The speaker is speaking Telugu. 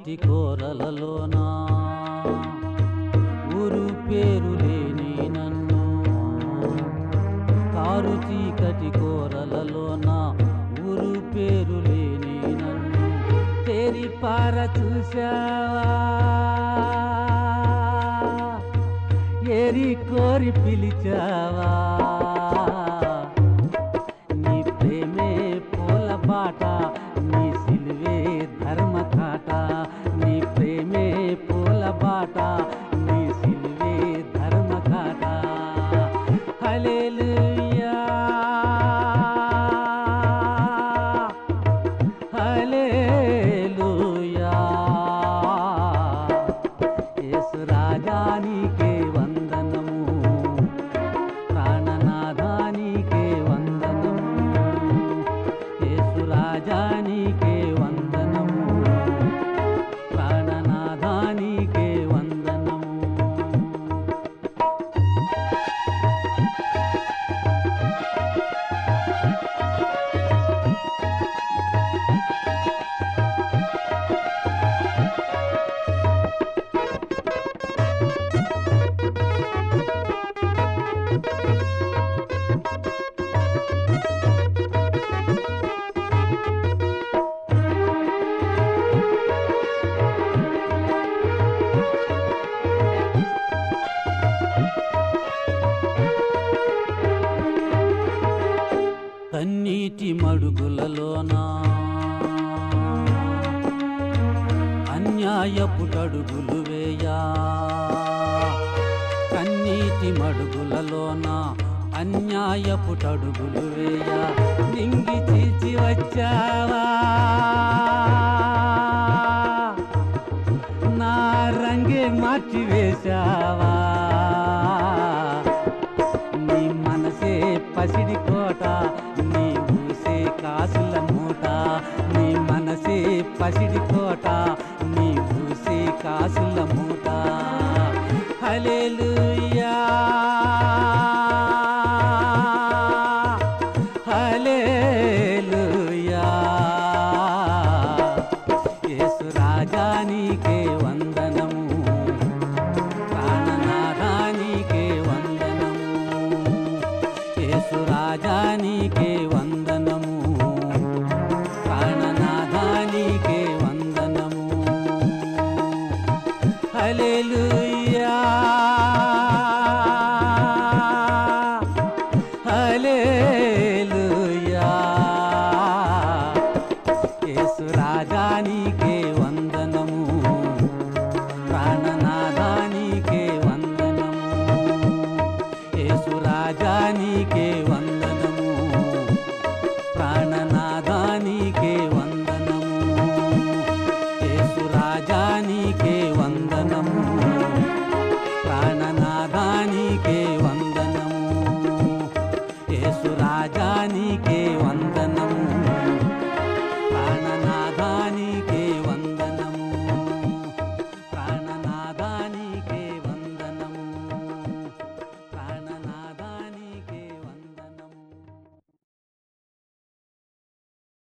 చీకటి కోరలలోనా ఊరు పేరు లేని నన్ను కారు చీకటి కోరలలోన ఊరు పేరు లేని నన్ను తేరి పార చూసావా ఏరి కోరి పిలిచావా నీ ప్రేమే పూల బాట నీ సిలువే ధర్మ కాట నీ ప్రేమే పూల బాట నీ సిలువే ధర్మ కాట హల్లెలూయా హల్లెలూయా యేసు రాజా నీకే వందనము ప్రాణనాథానికే వందనము యేసు రాజానికే వందనము ప్రాణనాథానికే వందనము కన్నీటి మడుగులలోనా అన్యాయపు అడుగులు వేయా కన్నీటి మడుగులలోన అన్యాయపు అడుగులు వేయా నింగి చీల్చి వచ్చావా నా రంగే మార్చి వేశావా నీ మనసే పసిడి కోట నీ ఊసే కాసుల మూట నీ మనసే పసిడి కోట నీ ఊసే కాసుల మూట హల్లెలూయా హల్లెలూయా యేసు రాజా నీకే వందనము ప్రాణనాథానికే వందనము యేసు రాజానికే వందనము ప్రాణనాథానికే వందనము హల్లెలూయా హల్లెలూయా యేసు రాజానికే వందనము ప్రాణనాథానికే వందనము యేసు రాజానికే వందనము ప్రాణనాథానికే వందనము యేసు రాజానికే వందనము ప్రాణనాథానికే వందనము యేసు రాజానికే